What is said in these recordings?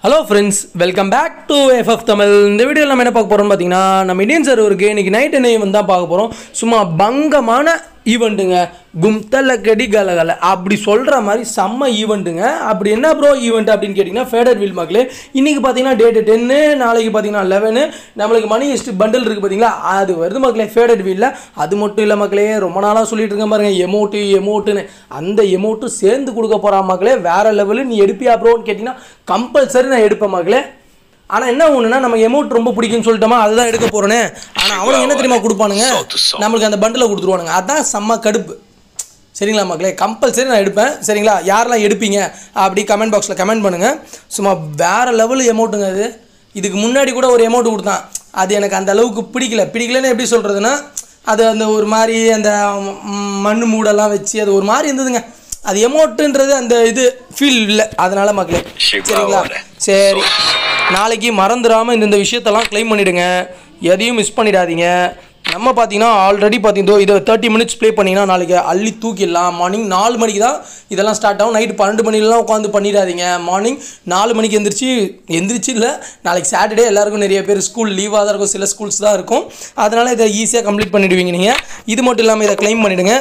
Hello friends welcome back to FF Tamil இந்த வீடியோவில் நம்ம என்ன பார்க்க போகிறோம்னு பார்த்தீங்கன்னா நம்ம இந்தியன் சர்வருக்கு இன்னைக்கு நைட் என்ன ஈவெண்ட் தான் பார்க்க போகிறோம் சும்மா பங்கமான ஈவெண்ட்டுங்க கும்தல்ல கடி கலகல அப்படி சொல்கிற மாதிரி செம்ம ஈவெண்ட்டுங்க அப்படி என்ன ப்ரோ ஈவெண்ட் அப்படின்னு கேட்டிங்கன்னா ஃபேடர் வீல் மக்களே இன்றைக்கி பார்த்தீங்கன்னா டேட்டு டென்னு நாளைக்கு பார்த்தீங்கன்னா லெவனு நம்மளுக்கு மணி ஹிஸ்ட் பண்டில் இருக்குது பார்த்தீங்களா அது வருது மக்களே ஃபேடட் வீலில் அது மட்டும் இல்லை மக்களே ரொம்ப நாளாக சொல்லிட்டு இருக்கேன் பாருங்க எமோட்டு எமோட்டுன்னு அந்த எமோட்டு சேர்ந்து கொடுக்க போகிறா மக்களே வேற லெவலு நீ எடுப்பியா ப்ரோன்னு கேட்டிங்கன்னா கம்பல்சரி நான் எடுப்பேன் மக்களே ஆனால் என்ன ஒன்றுனா நம்ம எமௌண்ட் ரொம்ப பிடிக்கும்னு சொல்லிட்டோமா அதுதான் எடுக்க போகிறேனே ஆனால் அவனுக்கு என்ன தெரியுமா கொடுப்பானுங்க நம்மளுக்கு அந்த பண்டில் கொடுத்துருவானுங்க அதான் செம்ம கடுப்பு சரிங்களா மக்களே கம்பல்சரி நான் எடுப்பேன் சரிங்களா யாரெல்லாம் எடுப்பீங்க அப்படி கமெண்ட் பாக்ஸில் கமெண்ட் பண்ணுங்கள் சும்மா வேறு லெவல் எமௌண்ட்டுங்க அது இதுக்கு முன்னாடி கூட ஒரு எமௌண்ட் கொடுத்தான் அது எனக்கு அந்த அளவுக்கு பிடிக்கல பிடிக்கலன்னு எப்படி சொல்கிறதுனா அது அந்த ஒரு மாதிரி அந்த ம், மண்ணு மூடெல்லாம் வச்சு அது ஒரு மாதிரி இருந்ததுங்க அது எமௌண்ட்டுன்றது அந்த இது ஃபீல் இல்லை அதனால மக்களே சரிங்களா சரி நாளைக்கு மறந்துடாமல் இந்த இந்த விஷயத்தெல்லாம் க்ளைம் பண்ணிவிடுங்க எதையும் மிஸ் பண்ணிடாதீங்க நம்ம பார்த்தீங்கன்னா ஆல்ரெடி பார்த்தீங்கன்னா இதை தேர்ட்டி மினிட்ஸ் ப்ளே பண்ணிங்கன்னா நாளைக்கு அள்ளி தூக்கிடலாம் மார்னிங் நாலு மணிக்கு தான் இதெல்லாம் ஸ்டார்ட் ஆகும் நைட்டு பன்னெண்டு மணிலாம் உட்காந்து பண்ணிடாதீங்க மார்னிங் நாலு மணிக்கு எந்திரிச்சு எந்திரிச்சு இல்லை நாளைக்கு சாட்டர்டே எல்லாருக்கும் நிறைய பேர் ஸ்கூல் லீவாக தான் இருக்கும் சில ஸ்கூல்ஸ் தான் இருக்கும் அதனால் இதை ஈஸியாக கம்ப்ளீட் பண்ணிடுவீங்க நீங்கள் இது மட்டும் இல்லாமல் இதை க்ளைம் பண்ணிவிடுங்க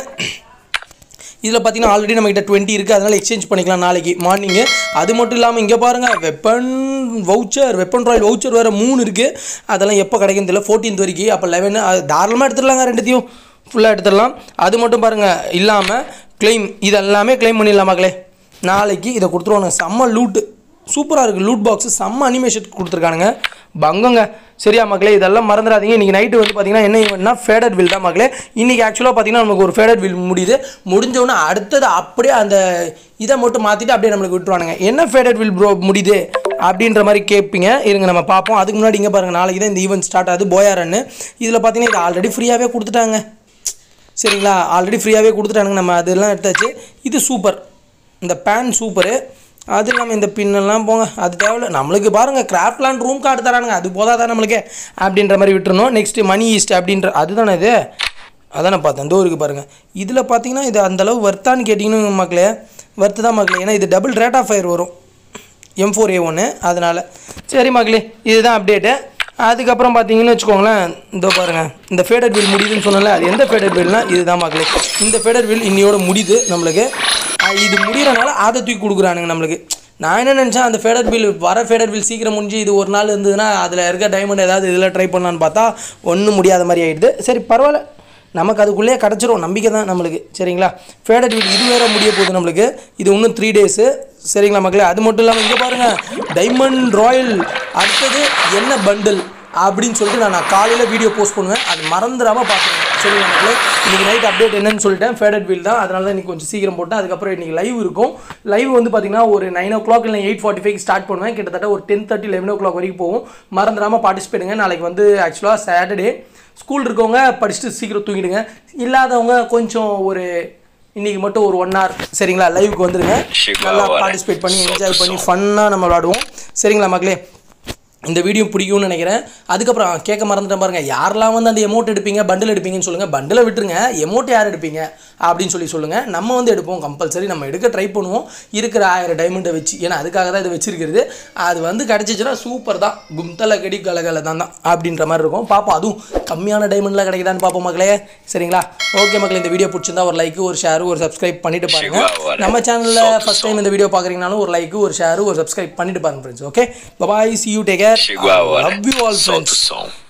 இதில் பார்த்தீங்கன்னா ஆல்ரெடி நம்மகிட்ட டுவெண்ட்டி இருக்குது அதனால் எக்ஸ்சேஞ்ச் பண்ணிக்கலாம் நாளைக்கு மார்னிங்கு அது மட்டும் இல்லாமல் இங்கே பாருங்கள் weapon voucher weapon royale voucher வேறு மூணு இருக்குது அதெல்லாம் எப்போ கிடைக்கும் தெரியல ஃபோர்டீன்த் வரைக்கும் அப்போ லெவன் அது தாராளமாக எடுத்துடலாங்க ரெண்டுத்தையும் ஃபுல்லாக எடுத்துடலாம் அது மட்டும் பாருங்கள் இல்லாமல் க்ளைம் இதெல்லாமே க்ளைம் பண்ணிடலாம் மக்களே நாளைக்கு இதை கொடுத்துருவானுங்க செம்ம லூட்டு சூப்பராக இருக்குது லூட் பாக்ஸ் செம்ம அனிமேஷன் கொடுத்துருக்கானுங்க பங்கங்க சரியா மக்களே இதெல்லாம் மறந்துடாதீங்க இன்றைக்கி நைட்டு வந்து பார்த்தீங்கன்னா என்ன ஈவெண்ட்னா ஃபேடட் வில் தான் மக்களே இன்றைக்கி ஆக்சுவலாக பார்த்தீங்கன்னா நமக்கு ஒரு ஃபேடட் வில் முடியுது முடிஞ்ச உடனே அடுத்தது அப்படியே அந்த இதை மட்டும் மாற்றிட்டு அப்படியே நம்மளுக்கு விட்டுருவானுங்க என்ன ஃபேடட் வில் ப்ரோ முடியுது அப்படின்ற மாதிரி கேட்பீங்க இருங்க நம்ம பார்ப்போம் அதுக்கு முன்னாடி இங்கே பாருங்கள் நாளைக்கு தான் இந்த ஈவெண்ட் ஸ்டார்ட் ஆகுது போயாரன்னு இதில் பார்த்தீங்கன்னா இது ஆல்ரெடி ஃப்ரீயாகவே கொடுத்துட்டாங்க சரிங்களா ஆல்ரெடி ஃப்ரீயாகவே கொடுத்துட்டானுங்க நம்ம அதெல்லாம் எடுத்தாச்சு இது சூப்பர் இந்த பேன் சூப்பரு அது இல்லாமல் இந்த பின்னெல்லாம் போங்க அது தேவையில்ல நம்மளுக்கு பாருங்கள் கிராஃப்ட்லாண்ட் ரூம் கார்டு தரானுங்க அது போதாதான் நம்மளுக்கு அப்படின்ற மாதிரி விட்டுறணும் நெக்ஸ்ட்டு மணி ஈஸ்ட் அப்படின்ற அதுதானே இது அதானே பார்த்தேன் இந்த இருக்குது பாருங்கள் இதில் பார்த்தீங்கன்னா இது அந்தளவு வர்த்தான்னு கேட்டிங்கன்னு மக்களே வர்த்து தான் மக்களே ஏன்னா இது டபுள் ரேட் ஆஃப் ஃபயர் வரும் எம் ஃபோர் ஏ ஒன்று அதனால் சரி மக்களே இதுதான் அப்டேட்டு அதுக்கப்புறம் பார்த்தீங்கன்னு வச்சுக்கோங்களேன் இதோ பாருங்கள் இந்த ஃபேடட் வில் முடியுதுன்னு சொன்னல அது எந்த ஃபேடட் வில்னா இதுதான் மக்களே இந்த ஃபேடட் வில் இன்னையோட முடியுது நம்மளுக்கு அஹ் இது முடியறனால அதை தூக்கி கொடுக்குறானுங்க நம்மளுக்கு நான் என்ன நினச்சேன் அந்த ஃபேடட் வில் வர ஃபேடட் வில் சீக்கிரம் முடிஞ்சு இது ஒரு நாள் இருந்ததுன்னா அதில் இருக்க டைமண்ட் ஏதாவது இதில் ட்ரை பண்ணலான்னு பார்த்தா ஒன்றும் முடியாத மாதிரி ஆயிடுது சரி பரவாயில்ல நமக்கு அதுக்குள்ளேயே கிடச்சிரும் நம்பிக்கை தான் நம்மளுக்கு சரிங்களா ஃபேடட் வீல் இது வேற முடிய போகுது நம்மளுக்கு இது இன்னும் த்ரீ டேஸு சரிங்களா மக்களே அது மட்டும் இல்லாமல் இங்கே பாருங்கள் டைமண்ட் ராயல் அடுத்தது என்ன பண்டில் அப்படின்னு சொல்லிட்டு நான் நான் காலையில் வீடியோ போஸ்ட் பண்ணுவேன் அது மறந்துடாமல் பார்த்துருங்க சரிங்களா மக்களே இன்றைக்கி நைட் அப்டேட் என்னன்னு சொல்லிட்டேன் ஃபேடட் வீல் தான் அதனால தான் இன்றைக்கி கொஞ்சம் சீக்கிரம் போட்டேன் அதுக்கப்புறம் இன்றைக்கி லைவ் இருக்கும் லைவ் வந்து பார்த்தீங்கன்னா ஒரு நைன் ஓ கிளாக் இல்லை எயிட் ஃபார்ட்டி ஃபைவ் ஸ்டார்ட் பண்ணுவேன் கிட்டத்தட்ட ஒரு ten thirty eleven o'clock வரைக்கும் போகும் மறந்துடாமல் பார்ட்டிசிபேட்டுங்க நாளைக்கு வந்து ஆக்சுவலாக சாட்டர்டே ஸ்கூல் இருக்கவங்க படிச்சுட்டு சீக்கிரம் தூங்கிடுங்க இல்லாதவங்க கொஞ்சம் ஒரு இன்னைக்கு மட்டும் ஒரு ஒன் ஹவர் சரிங்களா லைவுக்கு வந்துருங்க நல்லா பார்ட்டிசிபேட் பண்ணி என்ஜாய் பண்ணி ஃபன்னாக நம்ம விளாடுவோம் சரிங்களா மக்களே இந்த வீடியோ பிடிக்கும்னு நினைக்கிறேன் அதுக்கப்புறம் கேட்க மறந்துட்டேன் பாருங்கள் யாரெல்லாம் வந்து அந்த எமௌண்ட் எடுப்பீங்க பண்டில் எடுப்பீங்கன்னு சொல்லுங்கள் பண்டிலை விட்டுருங்க எமௌண்ட் யார் எடுப்பீங்க அப்படின்னு சொல்லி சொல்லுங்கள் நம்ம வந்து எடுப்போம் கம்பல்சரி நம்ம எடுக்க ட்ரை பண்ணுவோம் இருக்கிற ஆயிரம் டைமண்டை வச்சு ஏன்னா அதுக்காக தான் இதை வச்சிருக்கிறது அது வந்து கிடச்சிச்சுன்னா சூப்பர் தான் கும்தல கடி கலகல தான் தான் அப்படின்ற மாதிரி இருக்கும் பார்ப்போம் அதுவும் கம்மியான டைமண்ட்லாம் கிடைக்குதான்னு பார்ப்போம் மக்களே சரிங்களா ஓகே மக்களே இந்த வீடியோ பிடிச்சிருந்தா ஒரு லைக் ஒரு ஷேர் ஒரு சப்ஸ்கிரைப் பண்ணிட்டு பாருங்க நம்ம சேனலில் ஃபஸ்ட் டைம் இந்த வீடியோ பார்க்குறீங்கனாலும் ஒரு லைக் ஒரு ஷேர் ஒரு சப்ஸ்கிரைப் பண்ணிட்டு பாருங்க friends okay bye bye see you take care Chihuahua. Love you all Solta o friends som.